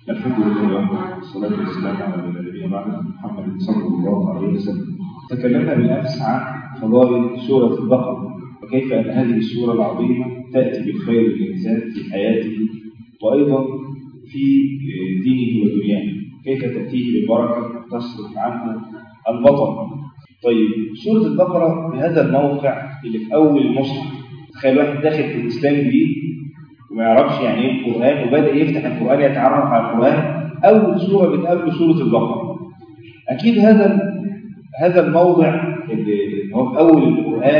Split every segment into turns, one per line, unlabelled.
الحمد لله وحده والصلاة والسلام على نبينا محمد صلى الله عليه وسلم تكلمنا بالأمس عن فضائل سورة البقرة وكيف أن هذه السورة العظيمة تأتي بالخير للإنسان في حياته وأيضا في دينه ودنياه كيف تأتيه بالبركة وتصرف عنه البطر طيب سورة البقرة بهذا الموقع اللي في أول المصحف تخيل واحد داخل في الإسلام جديد وما يعرفش يعني ايه القرآن وبدأ يفتح القرآن يتعرف على القرآن أول سورة بتقابله سورة البقرة أكيد هذا هذا الموضع اللي هو في أول القرآن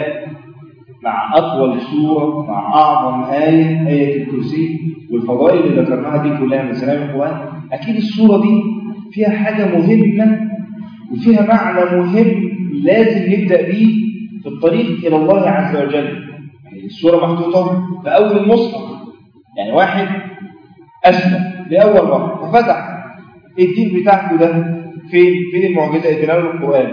مع أطول سورة مع أعظم آية آية الكرسي والفضائل اللي ذكرناها دي كلها من سلام القرآن أكيد السورة دي فيها حاجة مهمة وفيها معنى مهم لازم نبدأ بيه في الطريق إلى الله عز وجل السورة محطوطة في أول المصحف يعني واحد أسلم لأول مرة وفتح الدين بتاعته ده فين فين المعجزة اللي له القرآن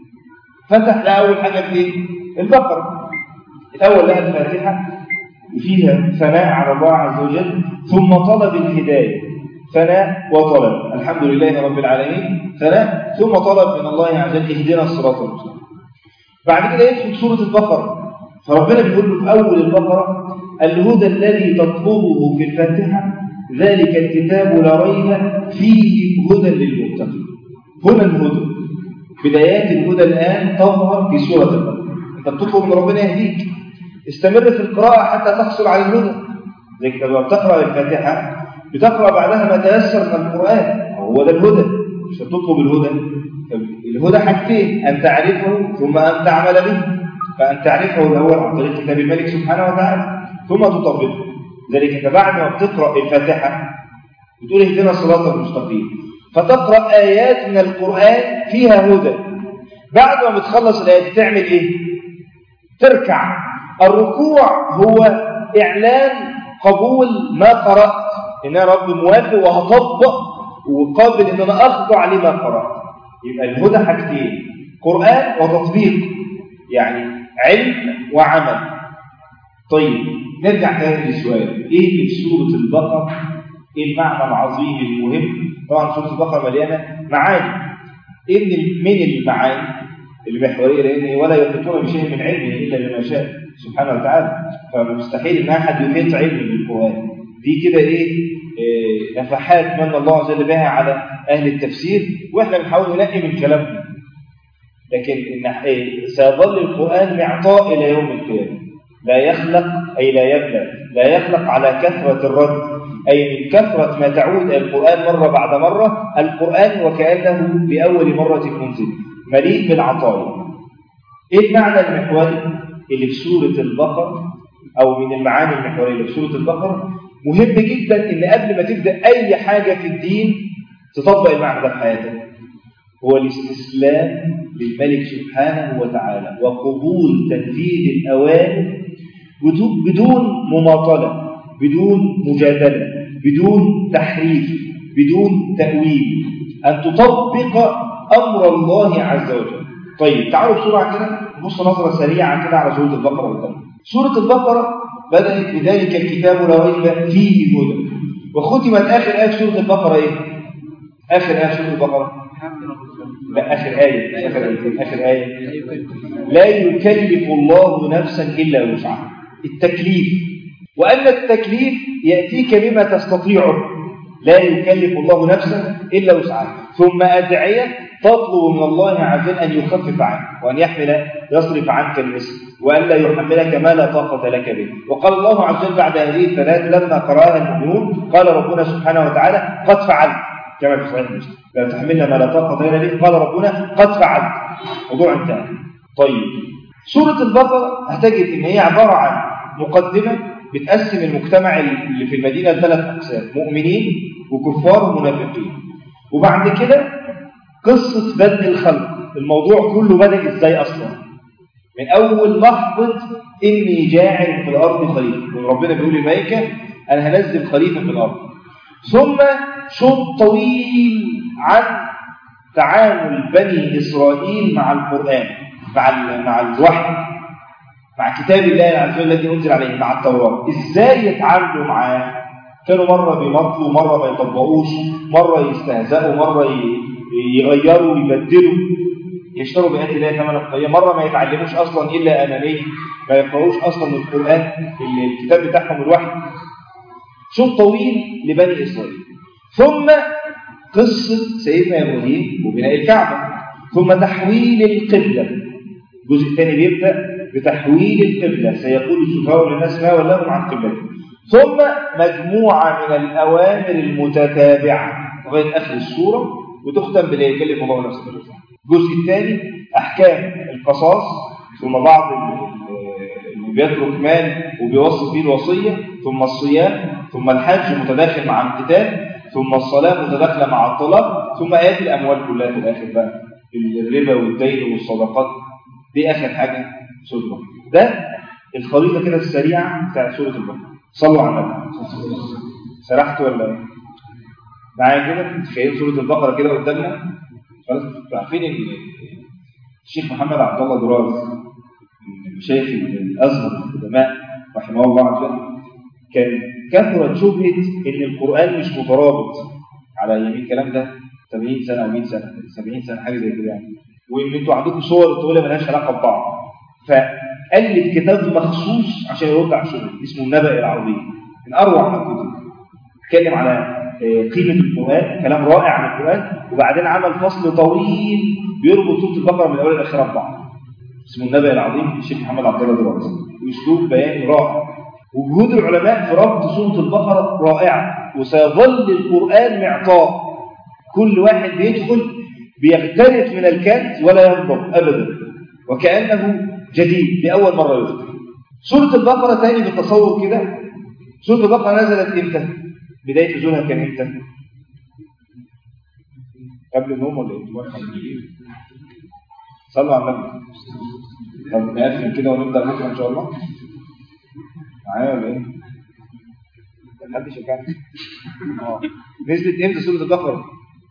فتح لها أول حاجة في إيه؟ البقرة الأول لها الفاتحة وفيها ثناء على الله عز وجل ثم طلب الهداية ثناء وطلب الحمد لله رب العالمين ثناء ثم طلب من الله عز وجل اهدنا الصراط المستقيم بعد كده يدخل سورة البقرة فربنا بيقول له في أول البقرة الهدى الذي تطلبه في الفاتحة ذلك الكتاب لا ريب فيه هدى للمتقين هنا الهدى بدايات الهدى الآن تظهر في سورة البقرة أنت بتطلب من ربنا يهديك استمر في القراءة حتى تحصل على الهدى زي كده لما بتقرأ الفاتحة بتقرأ بعدها ما تيسر من القرآن هو ده الهدى مش تطلب الهدى الهدى حاجتين أن تعرفه ثم أن تعمل به فأن تعرفه الأول عن طريق كتاب الملك سبحانه وتعالى ثم تطبقه ذلك أنت بعد ما بتقرأ الفاتحة بتقول اهدنا الصراط المستقيم فتقرأ آيات من القرآن فيها هدى بعد ما بتخلص الآيات تعمل إيه؟ تركع الركوع هو إعلان قبول ما قرأت إن أنا رب موافق وهطبق وقابل إن أنا أخضع لما قرأت يبقى الهدى حاجتين قرآن وتطبيق يعني علم وعمل طيب نرجع تاني للسؤال ايه في سوره البقره ايه المعنى العظيم المهم طبعا سوره البقره مليانه معاني ايه من من المعاني المحوريه لان ولا يحيطون بشيء من علمه الا بما شاء سبحانه وتعالى فمستحيل ان احد يحيط علم بالقران دي كده ايه, إيه نفحات من الله عز وجل بها على اهل التفسير واحنا بنحاول ننقي من كلامهم لكن إن إيه سيظل القران معطاء الى يوم القيامه لا يخلق أي لا يبلى لا يخلق على كثرة الرد أي من كثرة ما تعود القرآن مرة بعد مرة القرآن وكأنه لأول مرة منزل مليء بالعطايا إيه المعنى المحوري اللي في سورة البقرة أو من المعاني المحورية اللي في سورة البقرة مهم جدا إن قبل ما تبدأ أي حاجة في الدين تطبق المعنى ده في حياتك هو الاستسلام للملك سبحانه وتعالى وقبول تنفيذ الأوامر بدون مماطلة بدون مجادلة بدون تحريف بدون تأويل أن تطبق أمر الله عز وجل طيب تعالوا بسرعة كده نبص نظرة سريعة كده على سورة البقرة قدام سورة البقرة بدأت بذلك الكتاب لا ريب فيه هدى وختمت آخر آية سورة البقرة إيه؟ آخر آية سورة البقرة لا آخر آية آخر آية آخر آية لا يكلف الله نفسا إلا وسعها التكليف وأن التكليف يأتيك بما تستطيعه لا يكلف الله نفسا إلا وسعها ثم أدعية تطلب من الله عز وجل أن يخفف عنك وأن يحمل يصرف عنك المثل وأن لا يحملك ما لا طاقة لك به وقال الله عز وجل بعد هذه الثلاث لما قرأها المؤمنون قال ربنا سبحانه وتعالى قد فعلت كما في صحيح مسلم لا تحملنا ما لا طاقة لنا به قال ربنا قد فعلت موضوع انتهى طيب سورة البقرة هتجد ان هي عبارة عن مقدمة بتقسم المجتمع اللي في المدينة لثلاث أقسام مؤمنين وكفار ومنافقين وبعد كده قصة بدء الخلق الموضوع كله بدأ ازاي أصلا من أول لحظة إني جاعل في الأرض خليفة ربنا بيقول للملائكة أنا هنزل خليفة في الأرض ثم شوط طويل عن تعامل بني إسرائيل مع القرآن مع مع الوحي مع كتاب الله عز وجل الذي أنزل عليه مع التوراة إزاي يتعاملوا معاه كانوا مرة بيمطلوا مرة ما يطبقوش مرة يستهزئوا مرة يغيروا ويبدلوا يشتروا بآيات الله ثمنا قليلا مرة ما يتعلموش أصلا إلا أمامية ما يقرؤوش أصلا القرآن الكتاب بتاعهم الوحي شوط طويل لبني إسرائيل ثم قصة سيدنا إبراهيم وبناء الكعبة ثم تحويل القبلة الجزء الثاني بيبدأ بتحويل القبلة سيقول السفهاء للناس ما ولاهم عن قبلتهم ثم مجموعة من الأوامر المتتابعة لغاية آخر السورة وتختم بلا يكلف الله نفسا الجزء الثاني أحكام القصاص ثم بعض اللي بيترك مال وبيوصف فيه الوصية ثم الصيام ثم الحج متداخل مع القتال ثم الصلاة متداخلة مع الطلاق ثم آيات الأموال كلها في الآخر بقى الربا والدين والصدقات دي آخر حاجة سورة البقرة ده الخريطة كده السريعة بتاعت سورة البقرة صلوا على النبي سرحت ولا ايه؟ معايا كده تخيل سورة البقرة كده قدامنا خلاص عارفين ان الشيخ محمد عبد الله دراز من مشايخ الازهر القدماء رحمه الله عز وجل كان كثرت شبهه ان القران مش مترابط على يمين الكلام ده 80 سنه او 100 سنه 70 سنه حاجه زي كده يعني وان انتوا عندكم صور طويله مالهاش علاقه ببعض فالف كتاب مخصوص عشان يرد على الشبهه اسمه النبأ العربي من اروع الكتب اتكلم على قيمة القرآن كلام رائع عن القرآن وبعدين عمل فصل طويل بيربط سورة البقرة من أول لآخرها ببعض اسمه النبأ العظيم الشيخ محمد عبد الله دراز وأسلوب بياني رائع وجهود العلماء في ربط سورة البقرة رائعة وسيظل القرآن معطاء كل واحد بيدخل بيغترف من الكنز ولا ينضب أبدا وكأنه جديد لأول مرة يذكر سورة البقرة تاني بالتصور كده سورة البقرة نزلت امتى؟ بداية نزولها كان امتى؟ قبل النوم ولا ايه؟ صلوا على النبي طب نقفل كده ونبدأ بكرة إن شاء الله معايا ولا ايه؟ حد يشجعني اه نزلت امتى سورة البقرة؟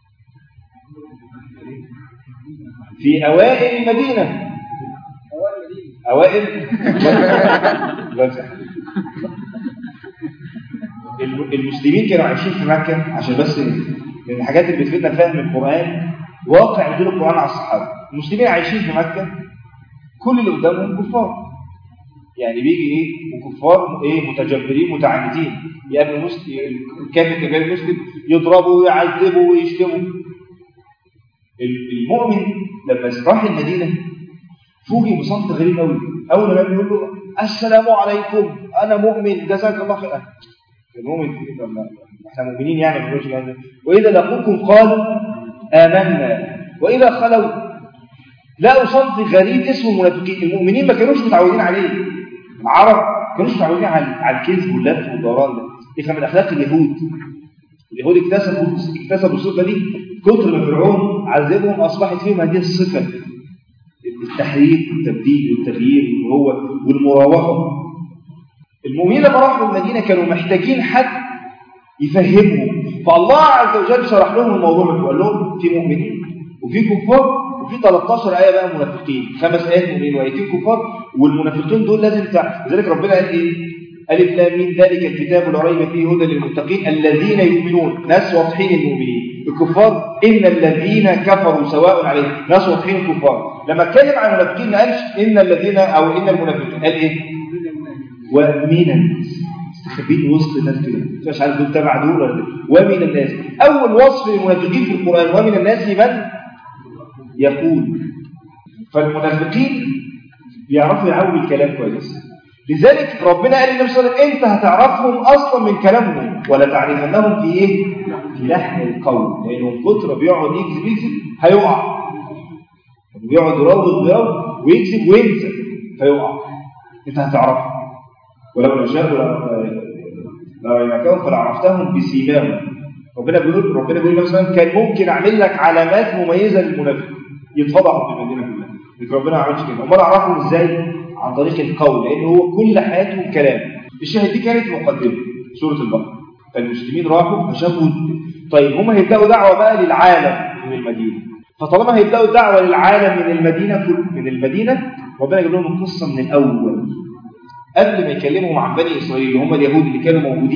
في أوائل المدينة أوائل المسلمين كانوا عايشين في مكة عشان بس من الحاجات اللي بتفيدنا فهم القرآن واقع نزول القرآن على الصحابة المسلمين عايشين في مكة كل اللي قدامهم كفار يعني بيجي ايه وكفار ايه متجبرين متعاندين يقابل مسلم الكافر كبير المسلم يضربوا ويعذبوا ويشتموا المؤمن لما راح المدينة فوجئ بصمت غريب قوي اول ما يقول له السلام عليكم انا مؤمن جزاك الله خير المؤمن احنا مؤمنين يعني ما بنقولش يعني واذا لقوكم قالوا امنا واذا خلوا لقوا صنف غريب اسمه المنافقين المؤمنين ما كانوش متعودين عليه العرب ما كانوش متعودين على على الكذب واللف والدوران ده دي من اخلاق اليهود اليهود اكتسبوا اكتسبوا الصفه دي كتر ما فرعون عذبهم اصبحت فيهم هذه الصفه التحريف والتبديل والتغيير وهو والمراوغه المؤمنين لما راحوا المدينه كانوا محتاجين حد يفهمهم فالله عز وجل شرح لهم الموضوع وقال لهم في مؤمنين وفي كفار وفي 13 ايه بقى منافقين خمس ايات مؤمنين وايتين كفار والمنافقين دول لازم تعرف لذلك ربنا قال ايه الف لام ميم ذلك الكتاب لا ريب فيه هدى للمتقين الذين يؤمنون ناس واضحين المؤمنين الكفار ان الذين كفروا سواء عليهم ناس واضحين الكفار لما اتكلم عن المنافقين ما قالش ان الذين او ان المنافقين قال ايه ومن الناس استخبيت وسط الناس كده مش عارف دول تبع دول ولا ومن الناس اول وصف للمنافقين في القران ومن الناس من يقول فالمنافقين بيعرفوا يعوي الكلام كويس لذلك ربنا قال للنبي صلى الله عليه وسلم انت هتعرفهم اصلا من كلامهم ولا تعرفنهم في ايه في لحن القول لانه من كتر بيقعد يكذب يكذب هيقع بيقعد يراوغ يراوغ ويكذب وينسى فيقع انت هتعرفهم ولو نشاء لرأيناكهم فلعرفتهم بسيماهم ربنا بيقول ربنا بيقول مثلا كان ممكن اعمل لك علامات مميزه للمنافق يتفضحوا في المدينه كلها لكن ربنا ما عملش كده امال اعرفهم ازاي عن طريق القول لان هو كل حياتهم كلام الشاهد دي كانت مقدمه سوره البقره فالمسلمين راحوا فشافوا طيب هم هيبداوا دعوه بقى للعالم من المدينه فطالما هيبداوا دعوه للعالم من المدينه كل من المدينه ربنا جاب لهم القصه من الاول قبل ما يكلمهم عن بني اسرائيل هم اليهود اللي كانوا موجودين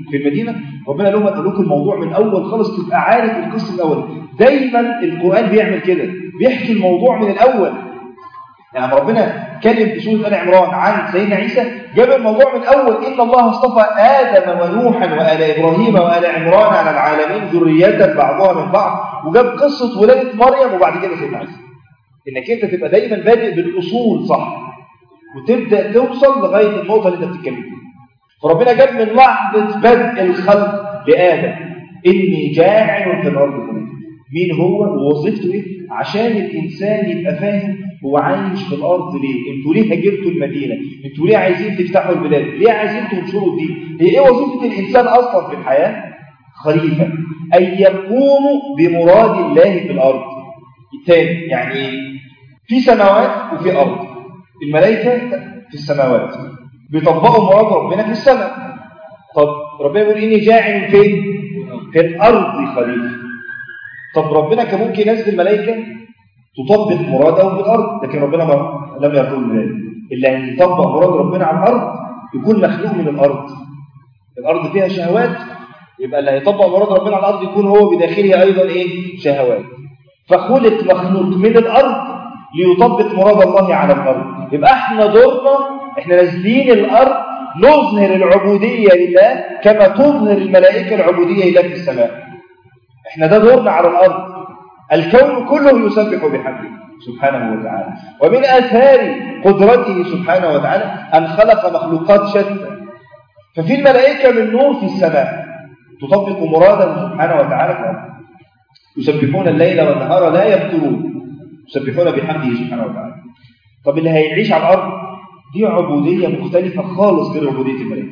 في المدينة ربنا لهم قال لكم الموضوع من أول خالص تبقى عارف القصة الأول دايما القرآن بيعمل كده بيحكي الموضوع من الأول يعني ربنا كلم في سورة آل عمران عن سيدنا عيسى جاب الموضوع من أول إن الله اصطفى آدم ونوحا وآل إبراهيم وآل عمران على العالمين ذرية بعضها من بعض وجاب قصة ولادة مريم وبعد كده سيدنا عيسى إنك أنت تبقى دايما بادئ بالأصول صح وتبدأ توصل لغاية النقطة اللي أنت بتتكلم فيها فربنا جاب من لحظة بدء الخلق لآدم إني جاعل في الأرض خليفة مين هو ووظيفته إيه عشان الإنسان يبقى فاهم هو عايش في الأرض ليه انتوا ليه هاجرتوا المدينة انتوا ليه عايزين تفتحوا البلاد ليه عايزين تنشروا الدين هي ايه وظيفة الإنسان أصلا في الحياة خليفة أن يقوموا بمراد الله في الأرض الثاني يعني في سماوات وفي أرض الملائكة في السماوات بيطبقوا مراد ربنا في السماء طب ربنا يقول إني جاعل فين في الأرض خليفة طب ربنا كان ممكن ينزل ملائكة تطبق مراده في الأرض لكن ربنا ما لم يقول ذلك إلا أن يطبق مراد ربنا على الأرض يكون مخلوق من الأرض الأرض فيها شهوات يبقى اللي هيطبق مراد ربنا على الأرض يكون هو بداخله أيضا إيه شهوات فخلق مخلوق من الأرض ليطبق مراد الله على الأرض يبقى احنا دورنا احنا نازلين الأرض نظهر العبودية لله كما تظهر الملائكة العبودية لله في السماء احنا ده دورنا على الأرض الكون كله يسبح بحمده سبحانه وتعالى ومن آثار قدرته سبحانه وتعالى أن خلق مخلوقات شتى ففي الملائكة من نور في السماء تطبق مراده سبحانه وتعالى في الأرض يسبحون الليل والنهار لا يفترون يسبحون بحمده سبحانه وتعالى طب اللي هيعيش على الأرض دي عبودية مختلفة خالص غير عبودية الملائكة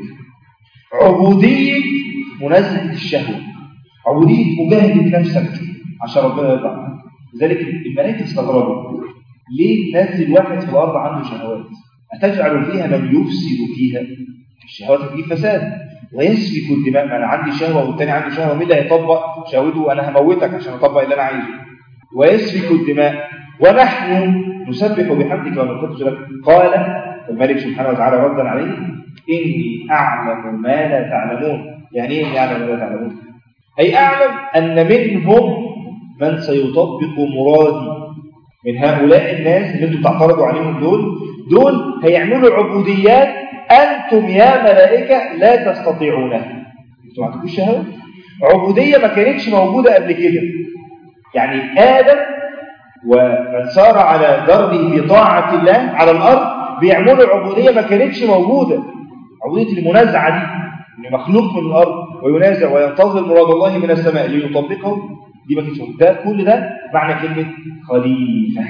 عبودية منزهة الشهوة عبودية مجاهدة نفسك عشان ربنا يرضى عنك لذلك الملائكة استغربوا ليه نزل واحد في الأرض عنده شهوات أتجعل فيها من يفسد فيها الشهوات تجيب فساد ويسفك الدماء أنا عندي شهوة والتاني عنده شهوة مين اللي هيطبق شهوته أنا هموتك عشان أطبق اللي أنا عايزه ويسفك الدماء ونحن نسبح بحمدك ونقدس لك قال الملك سبحانه وتعالى ردا عليه إني أعلم ما لا تعلمون يعني إيه إني أعلم ما لا تعلمون أي أعلم أن منهم من سيطبق مرادي من هؤلاء الناس اللي انتم بتعترضوا عليهم دول دول هيعملوا عبوديات أنتم يا ملائكة لا تستطيعونها انتم ما عندكوش شهوة عبودية ما كانتش موجودة قبل كده يعني آدم ومن سار على دربه بطاعة الله على الأرض بيعملوا عبودية ما كانتش موجودة عبودية المنازعة دي إن مخلوق من الأرض وينازع وينتظر مراد الله من السماء ليطبقه دي ما كانتش ده كل ده معنى كلمة خليفة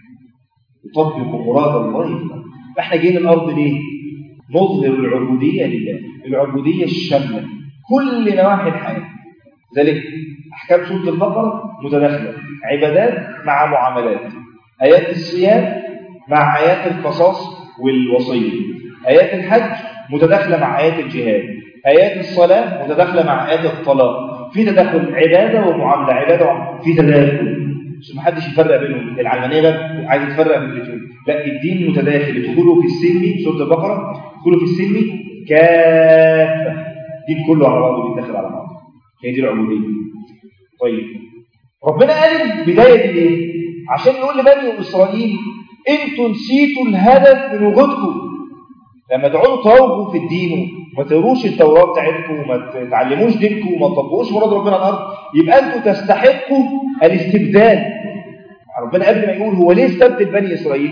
يطبق مراد الله في الأرض فاحنا جايين الأرض ليه؟ نظهر العبودية لله العبودية الشاملة كل نواحي الحياة ذلك أحكام سورة البقرة متداخلة عبادات مع معاملات آيات الصيام مع آيات القصاص والوصية آيات الحج متداخلة مع آيات الجهاد آيات الصلاة متداخلة مع آيات الطلاق في تداخل عبادة ومعاملة عبادة ومعاملة في تداخل بس ما حدش يفرق بينهم العلمانية بقى عايز يتفرق بين الاثنين لا الدين متداخل ادخلوا في السلم سورة البقرة ادخلوا في السلم كافة الدين كله على بعضه بيتداخل على بعضه هي دي العبودية طيب ربنا قال البداية دي ليه؟ عشان يقول لبني إسرائيل انتوا نسيتوا الهدف من وجودكم لما تقعدوا تروجوا في الدين وما تقروش التوراة بتاعتكم وما تعلموش دينكم وما تطبقوش مراد ربنا على الأرض يبقى انتوا تستحقوا الاستبدال ربنا قبل ما يقول هو ليه استبدل بني إسرائيل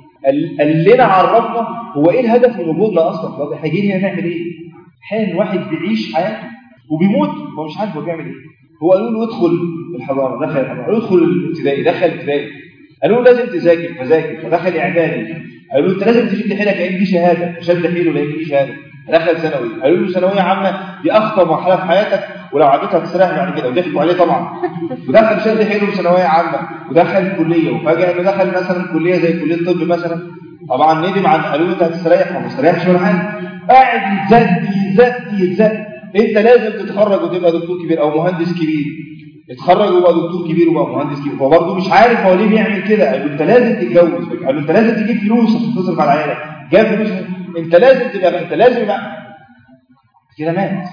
قال لنا عرفنا هو ايه الهدف من وجودنا اصلا في الارض احنا جايين هنا نعمل ايه حال واحد بيعيش حياته وبيموت هو مش عارف هو بيعمل ايه هو قالوا له ادخل الحضانه دخل الحضانه ادخل الابتدائي دخل الابتدائي قالوا له لازم تذاكر فذاكر فدخل اعدادي قالوا له انت لازم تشد حيلك لان دي شهاده شد حيله لان دي شهاده دخل ثانوي قالوا له ثانويه عامه دي اخطر مرحله في حياتك ولو عديتها هتستريح بعد كده وضحكوا عليه طبعا ودخل شد حيله في ثانويه عامه ودخل الكليه وفجاه انه دخل مثلا كليه زي كليه الطب مثلا طبعا ندم عن قالوا له انت هتستريح ما مستريحش ولا حاجه قاعد يتزق يتزق يتزق انت لازم تتخرج وتبقى دكتور كبير او مهندس كبير اتخرج وبقى دكتور كبير وبقى مهندس كبير هو برضه مش عارف هو ليه بيعمل كده قال له انت لازم تتجوز قال له انت لازم تجيب فلوس عشان تصرف على عيالك جاب فلوس انت لازم تبقى انت لازم يبقى كده مات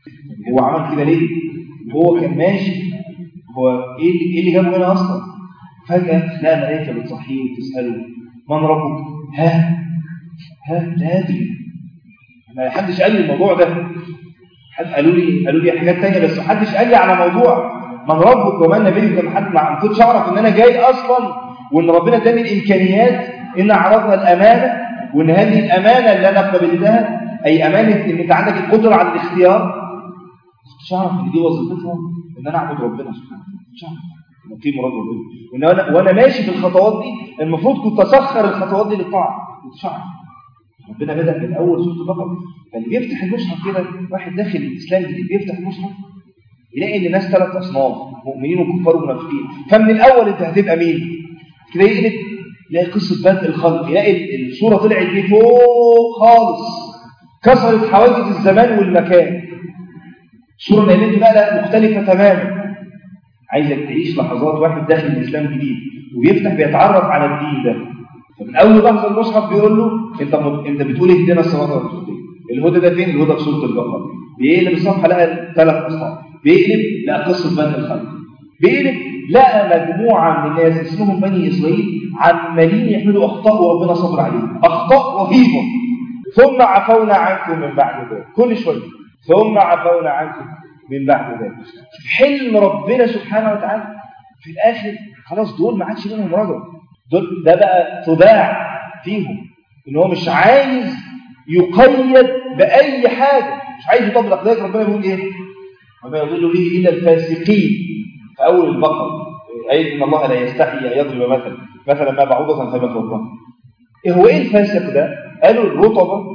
هو عمل كده ليه هو كان ماشي هو ايه اللي, إيه اللي جابه هنا اصلا فجاه تلاقي ملائكه بتصحيه وتساله من ربك ها ها لا ادري ما حدش قال لي الموضوع ده حد قالوا لي قالوا لي حاجات تانية بس محدش قال لي على موضوع من ربك وما نبيك ما حد ما كنتش اعرف ان انا جاي اصلا وان ربنا اداني الامكانيات ان عرضنا الامانه وان هذه الامانه اللي انا قبلتها اي امانه ان انت عندك القدره على الاختيار ما كنتش اعرف ان دي وظيفتها ان انا اعبد ربنا سبحانه وتعالى مش عارف نقيم مراد ربنا وان انا وانا ماشي في الخطوات دي المفروض كنت اسخر الخطوات دي للطاعه ما كنتش اعرف ربنا بدا من اول سوره البقره فاللي بيفتح المصحف كده واحد داخل الاسلام جديد بيفتح المصحف يلاقي ان الناس ثلاث اصناف مؤمنين وكفار ومنافقين فمن الاول انت هتبقى مين كده يقلب يلاقي قصه بدء الخلق يلاقي الصوره طلعت دي فوق خالص كسرت حواجز الزمان والمكان الصوره اللي بقى مختلفه تماما عايزك تعيش لحظات واحد داخل الاسلام جديد وبيفتح بيتعرف على الدين ده فمن اول لحظه المصحف بيقول له انت م... انت بتقول اهدنا الصراط المستقيم الهدى ده فين الهدى في سوره البقره بيقلب الصفحه لقى ثلاث اصناف بيقلب لقى قصه بدء الخلق بيقلب لقى مجموعه من الناس اسمهم بني اسرائيل عمالين يحملوا اخطاء وربنا صبر عليهم اخطاء رهيبه ثم عفونا عنكم من بعد ذلك كل شويه ثم عفونا عنكم من بعد ذلك حلم ربنا سبحانه وتعالى في الاخر خلاص دول ما عادش منهم رجل دول ده بقى طباع فيهم ان هو مش عايز يقيد باي حاجه مش عايز يطبق ذلك ربنا بيقول ايه وما يضل به الا الفاسقين في اول البقره اي ان الله لا يستحي ان يضرب مثلا مثلا ما بعوضه فما فوقها ايه هو ايه الفاسق ده قالوا الرطبه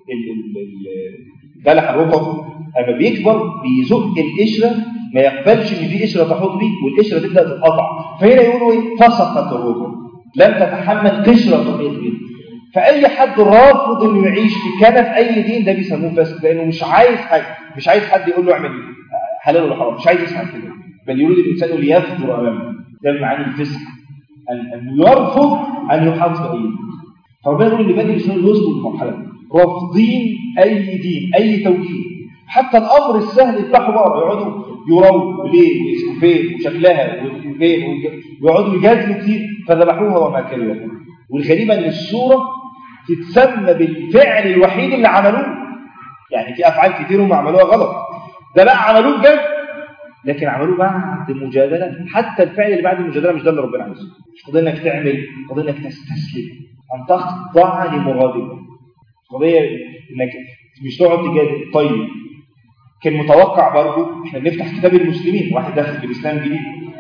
بلح الرطب اما بيكبر بيزق القشره ما يقبلش ان في قشره تحط بيه والقشره تبدا تتقطع فهنا يقولوا ايه فسقت الرطب لم تتحمل قشره تحيط به فاي حد رافض انه يعيش في كنف اي دين ده بيسموه فاسق لانه مش عايز حاجه مش عايز حد يقول له اعمل حلال ولا حرام مش عايز يسمع كده بل يريد الانسان ليفجر امامه ده من معاني الفسق ان يرفض ان يحافظ باي فربنا يقول لبني اسرائيل وصلوا للمرحله دي رافضين اي دين اي توجيه حتى الامر السهل يفتحوا بقى يقعدوا يروا ليه ويسكوا فين وشكلها وفين ويقعدوا يجادلوا كتير فذبحوها وما كانوا يفعلون والغريب ان السوره تتسمى بالفعل الوحيد اللي عملوه يعني في افعال كتير هم عملوها غلط ده بقى عملوه بجد لكن عملوه بعد مجادله حتى الفعل اللي بعد المجادله مش ده اللي ربنا عايزه مش قضيه انك تعمل قضيه انك تستسلم ان تخضع لمراد الله قضيه انك مش تقعد تجادل طيب كان متوقع برضه احنا بنفتح كتاب المسلمين واحد داخل في الاسلام جديد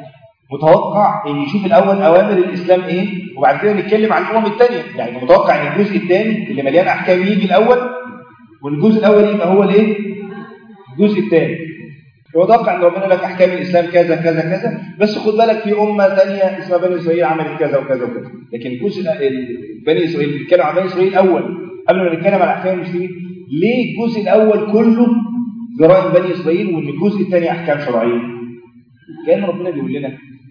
متوقع ان يشوف الاول اوامر الاسلام ايه وبعد كده نتكلم عن الامم الثانيه يعني متوقع ان الجزء الثاني اللي مليان احكام يجي الاول والجزء الاول يبقى هو الايه الجزء الثاني هو توقع ان ربنا لك احكام الاسلام كذا كذا كذا بس خد بالك في امه ثانيه اسمها بني اسرائيل عملت كذا وكذا وكذا لكن الجزء بني اسرائيل بنتكلم عن بني اسرائيل الاول قبل ما نتكلم عن احكام المسلمين ليه الجزء الاول كله جرائم بني اسرائيل وان الجزء الثاني احكام شرعيه كان ربنا بيقول لنا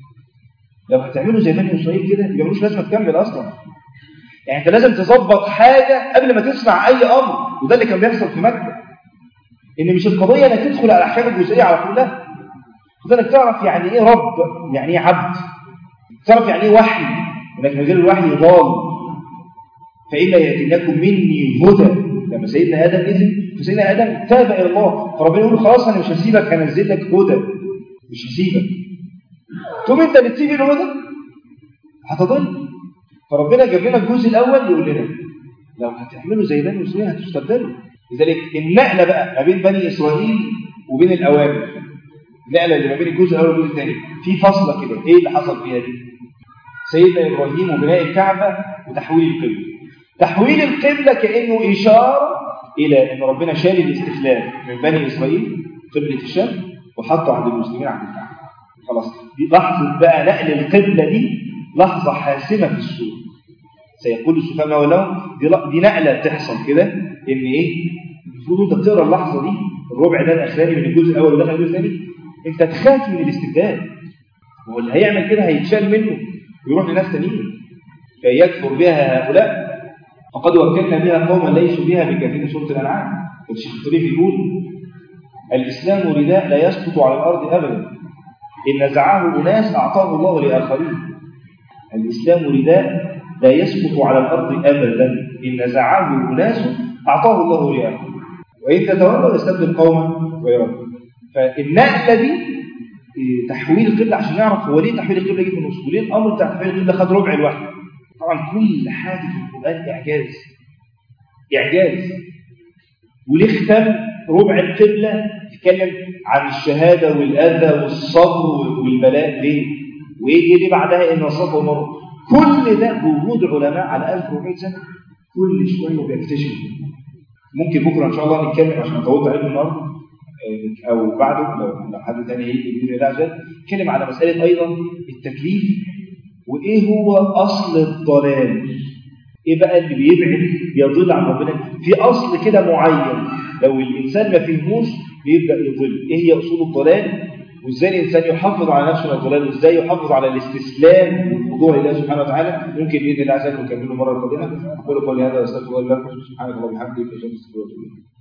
لو هتعملوا زي بني اسرائيل كده يبقى ملوش لازمه تكمل اصلا يعني انت لازم تظبط حاجه قبل ما تسمع اي امر وده اللي كان بيحصل في مكه ان مش القضيه انك تدخل على الاحكام الجزئيه على طول لا خد انك تعرف يعني ايه رب يعني ايه عبد تعرف يعني ايه وحي انك من غير الوحي ضال فإما يأتينكم مني هدى لما سيدنا آدم نزل فسيدنا آدم تاب إلى الله فربنا يقول خلاص أنا مش هسيبك هنزل لك هدى مش هسيبك تقوم أنت بتسيب الهدى هتضل فربنا جاب لنا الجزء الأول يقول لنا لو هتعملوا زي بني إسرائيل هتستبدلوا لذلك النقلة بقى ما بين بني إسرائيل وبين الأوامر النقلة اللي ما بين الجزء الأول والجزء الثاني في فاصلة كده إيه اللي حصل فيها دي؟ سيدنا إبراهيم وبناء الكعبة وتحويل القبلة تحويل القبلة كأنه إشارة إلى أن ربنا شال الاستخلاف من بني إسرائيل قبلة الشام وحطه عند المسلمين عند الكعبة خلاص دي لحظة بقى نقل القبلة دي لحظة حاسمة في السورة سيقول السفهاء ولهم دي, دي نقلة بتحصل كده إن إيه المفروض أنت بتقرا اللحظة دي الربع ده الأخراني من الجزء الأول ودخل الجزء الثاني أنت تخاف من الاستبدال هو اللي هيعمل كده هيتشال منه ويروح لناس تانيين فيكفر بها هؤلاء فقد وكلنا بها قوما ليسوا بها بكافرين سوره الانعام الشيخ الطريف يقول الإسلام رداء لا يسقط على الأرض أبدا إن نزعه أناس أعطاه الله لآخرين الإسلام رداء لا يسقط على الأرض أبدا إن نزعه أناس أعطاه الله لآخرين وإن تتولوا يستبدل قوما غيرهم فالنقلة دي تحويل القبلة عشان نعرف هو ليه تحويل القبلة جه في النص وليه الأمر بتاع تحويل القبلة خد ربع الوحي طبعا كل حاجة في القرآن إعجاز إعجاز وليه اختم ربع القبلة يتكلم عن الشهادة والأذى والصبر والبلاء ليه؟ وإيه اللي بعدها إن الصبر والمرض كل ده بوجود علماء على 1400 سنة كل شوية بيكتشفوا ممكن بكرة إن شاء الله نتكلم عشان طولت عليكم النهارده أو بعده لو لو حد تاني هيجي بإذن الله عز وجل نتكلم على مسألة أيضا التكليف وإيه هو أصل الضلال إيه بقى اللي بيبعد بيضل عن ربنا في أصل كده معين لو الإنسان ما فهموش بيبدأ يضل إيه هي أصول الضلال وإزاي الإنسان يحافظ على نفسه من الضلال وإزاي يحافظ على الاستسلام والخضوع لله سبحانه وتعالى ممكن بإذن الله عز وجل نكمله مرة قادمة أقول قولي هذا وأستغفر الله لكم سبحانك اللهم وبحمدك أشهد أن لا إله إلا أنت